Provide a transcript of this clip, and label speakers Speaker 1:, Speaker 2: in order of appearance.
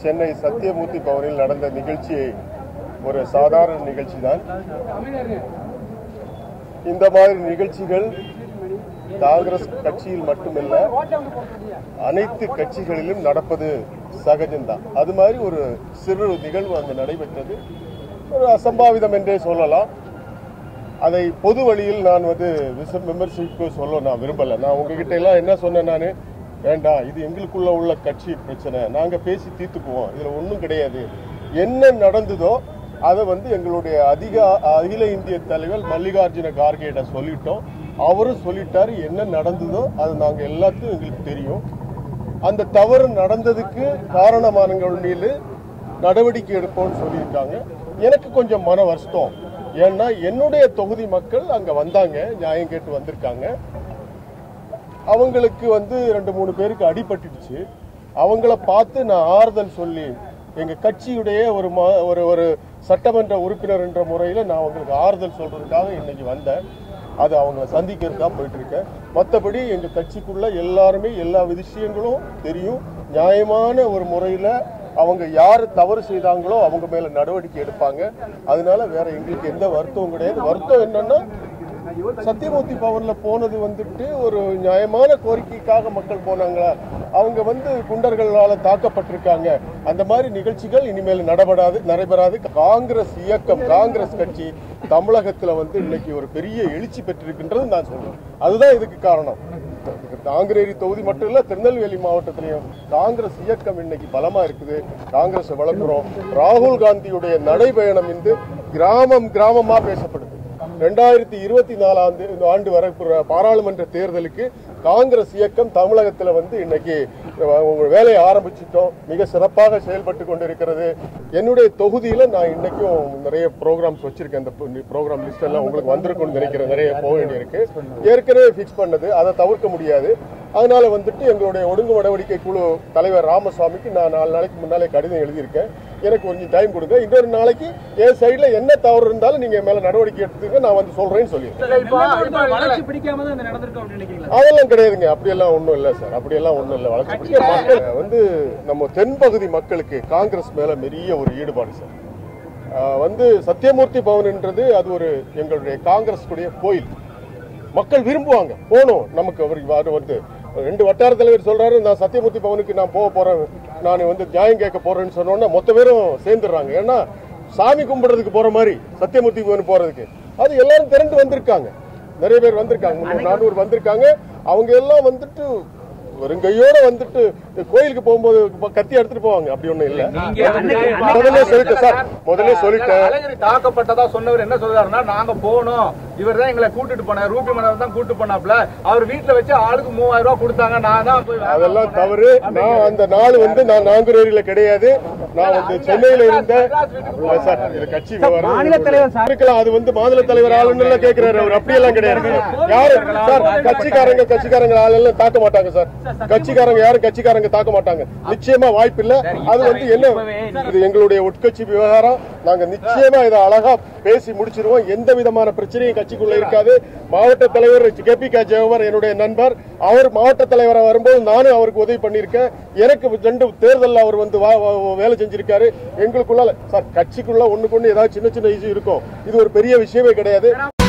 Speaker 1: சென்னை சத்தியமூர்த்தி பவனில் நடந்த நிகழ்ச்சியை ஒரு சாதாரண நிகழ்ச்சி தான் இந்த மாதிரி நிகழ்ச்சிகள் காங்கிரஸ் கட்சியில் மட்டுமல்ல அனைத்து கட்சிகளிலும் நடப்பது சகஜம்தான் அது மாதிரி ஒரு சிறு நிகழ்வு அங்கு நடைபெற்றது ஒரு அசம்பாவிதம் என்றே சொல்லலாம் அதை பொது வழியில் நான் வந்து விச- விமர்சிக்க சொல்ல நான் விரும்பல நான் உங்ககிட்ட எல்லாம் என்ன சொன்னேன் நான் வேண்டாம் இது எங்களுக்குள்ள உள்ள கட்சி பிரச்சனை நாங்க பேசி தீர்த்துக்குவோம் இதுல ஒன்றும் கிடையாது என்ன நடந்ததோ அதை வந்து எங்களுடைய அதிக அகில இந்திய தலைவர் மல்லிகார்ஜுன கார்கேட்ட சொல்லிட்டோம் அவரும் சொல்லிட்டாரு என்ன நடந்ததோ அது நாங்க எல்லாத்தையும் எங்களுக்கு தெரியும் அந்த தவறு நடந்ததுக்கு காரணமானவங்கள் மீது நடவடிக்கை எடுப்போம்னு சொல்லியிருக்காங்க எனக்கு கொஞ்சம் மன வருத்தம் ஏன்னா என்னுடைய தொகுதி மக்கள் அங்க வந்தாங்க நியாயம் கேட்டு வந்திருக்காங்க அவங்களுக்கு வந்து ரெண்டு மூணு பேருக்கு அடிபட்டுடுச்சு அவங்கள பார்த்து நான் ஆறுதல் சொல்லி எங்க கட்சியுடைய ஒரு ம- ஒரு ஒரு சட்டமன்ற உறுப்பினர் என்ற முறையில் நான் அவங்களுக்கு ஆறுதல் சொல்றதுக்காக இன்னைக்கு வந்தேன் அது அவங்கள சந்திக்கிறதுக்காக போயிட்டு இருக்கேன் மற்றபடி எங்க கட்சிக்குள்ள எல்லாருமே எல்லா விஷயங்களும் தெரியும் நியாயமான ஒரு முறையில் அவங்க யார் தவறு செய்தாங்களோ அவங்க மேல நடவடிக்கை எடுப்பாங்க அதனால வேற எங்களுக்கு எந்த வருத்தமும் கிடையாது வருத்தம் என்னன்னா சத்தியமூர்த்தி பவன்ல போனது வந்துட்டு ஒரு நியாயமான கோரிக்கைக்காக மக்கள் போனாங்களா அவங்க வந்து குண்டர்களால தாக்கப்பட்டிருக்காங்க அந்த மாதிரி நிகழ்ச்சிகள் இனிமேல் நடபடாது நடைபெறாது காங்கிரஸ் இயக்கம் காங்கிரஸ் கட்சி தமிழகத்துல வந்து இன்னைக்கு ஒரு பெரிய எழுச்சி பெற்றிருக்கின்றது நான் சொல்றேன் அதுதான் இதுக்கு காரணம் நாங்குநேரி தொகுதி மட்டும் இல்ல திருநெல்வேலி மாவட்டத்திலையும் காங்கிரஸ் இயக்கம் இன்னைக்கு பலமா இருக்குது காங்கிரஸ் வளர்க்குறோம் ராகுல் காந்தியுடைய நடைபயணம் இன்று கிராமம் கிராமமா பேசப்படுது ரெண்டாயிரத்தி இருபத்தி நாலாம் ஆண்டு வரப்போற பாராளுமன்ற தேர்தலுக்கு காங்கிரஸ் இயக்கம் தமிழகத்துல வந்து இன்னைக்கு அஹ், உங்க வேலையை ஆரம்பிச்சிட்டோம் மிக சிறப்பாக செயல்பட்டு கொண்டிருக்கிறது என்னுடைய தொகுதியில நான் இன்னைக்கும் நிறைய ப்ரோக்ராம்ஸ் வச்சிருக்கேன் இந்த ப்ரோக்ராம் லிஸ்ட் எல்லாம் உங்களுக்கு வந்திருக்கும்னு நினைக்கிறேன் நிறைய போக வேண்டியிருக்கு ஏற்கனவே ஃபிக்ஸ் பண்ணது அதை தவிர்க்க முடியாது அதனால வந்துட்டு எங்களுடைய ஒழுங்கு நடவடிக்கை குழு தலைவர் ராமசாமிக்கு நான் நாலு நாளைக்கு முன்னாலே கடிதம் எழுதியிருக்கேன் எனக்கு கொஞ்சம் டைம் கொடுங்க இன்னொரு நாளைக்கு என் சைடுல என்ன தவறு இருந்தாலும் நீங்க என் மேல நடவடிக்கை எடுத்துங்க நான் வந்து சொல்றேன்னு சொல்லியிருக்கேன்
Speaker 2: வளர்ச்சி பிடிக்காம தான் இந்த நடந்திருக்கும் அப்படின்னு நினைக்கிறீங்களா
Speaker 1: அதெல்லாம் கிடையாதுங்க அப்படியெல்லாம் ஒண்ணும் இல்ல சார் அப்படியெல்லாம் ஒண்ணும் இல்ல வளர்ச்சி பிடிக்க மக்கள் வந்து நம்ம தென்பகுதி மக்களுக்கு காங்கிரஸ் மேல பெரிய ஒரு ஈடுபாடு சார் ஆஹ் வந்து சத்தியமூர்த்தி பவன்ன்றது அது ஒரு எங்களுடைய காங்கிரஸ் உடைய கோயில் மக்கள் விரும்புவாங்க போகணும் நமக்கு அவருக்கு அது வந்து ரெண்டு வட்டார தலைவர் சொல்றாரு நான் சத்தியமூர்த்தி பவனுக்கு நான் போக போறேன் நான் வந்து நியாயம் கேட்க போறேன்னு சொன்னோன்னா மொத்த பேரும் சேர்ந்துடுறாங்க ஏன்னா சாமி கும்பிடுறதுக்கு போற மாதிரி சத்தியமூர்த்தி பவன் போறதுக்கு அது எல்லாரும் திரண்டு வந்திருக்காங்க நிறைய பேர் வந்திருக்காங்க முந்நூறு நானூறு வந்திருக்காங்க அவங்க எல்லாம் வந்துட்டு வெறுங்கையோட வந்துட்டு கோயிலுக்கு போகும்போது கத்தி எடுத்துட்டு போவாங்க அப்படி ஒண்ணும் இல்ல முதல்ல சொல்லிட்டேன் சார் முதல்ல சொல்லிட்டேன்
Speaker 3: அழகிரி தாக்கப்பட்டதா சொன்னவர் என்ன சொல்றாருன்னா நாங்க போனோம் இவர் தான் எங்களை கூட்டிட்டு போனார் ரூபி மன்னர் தான் கூட்டிட்டு போனாப்ல அவர் வீட்டுல வச்சு ஆளுக்கு மூவாயிரம் ரூபாய் கொடுத்தாங்க நான் தான் போய் வேலை
Speaker 1: அதெல்லாம்
Speaker 3: பண்ணேன்.
Speaker 1: தவறு நான் அந்த நாள் வந்து நான் நாங்குநேரியில கிடையாது நான் வந்து சென்னையில இருந்த இல்ல சார் இது கட்சி விவகாரம்.
Speaker 2: மாநில தலைவர் சார்.
Speaker 1: இருக்கலாம் அது வந்து மாநில தலைவர் ஆளுன்னு கேக்குறாரு அவர் அப்படியெல்லாம் கிடையாது யாரு சார் கட்சிக்காரங்க கட்சிக்காரங்க ஆளெல்லாம் தாக்க மாட்டாங்க சார் கட்சிக்காரங்க யாரும் கட்சிக்காரங்க தாக்க மாட்டாங்க நிச்சயமா வாய்ப்பு இல்ல அது வந்து என்ன இது எங்களுடைய உட்கட்சி விவகாரம் நாங்க நிச்சயமா இதை அழகா பேசி முடிச்சிருவோம் எந்த விதமான பிரச்சனையும் கட்சிக்குள்ள இருக்காது மாவட்ட தலைவர் கே பி கே ஜெயவர் என்னுடைய நண்பர் அவர் மாவட்ட தலைவராக வரும்போது நானும் அவருக்கு உதவி பண்ணியிருக்கேன் எனக்கு ரெண்டு தேர்தலில் அவர் வந்து வா- வா- வேலை செஞ்சிருக்காரு எங்களுக்குள்ள சார் கட்சிக்குள்ள ஒண்ணுக்கு ஒண்ணு ஏதாவது சின்ன சின்ன இஷ்யூ இருக்கும் இது ஒரு பெரிய விஷயமே கிடையாது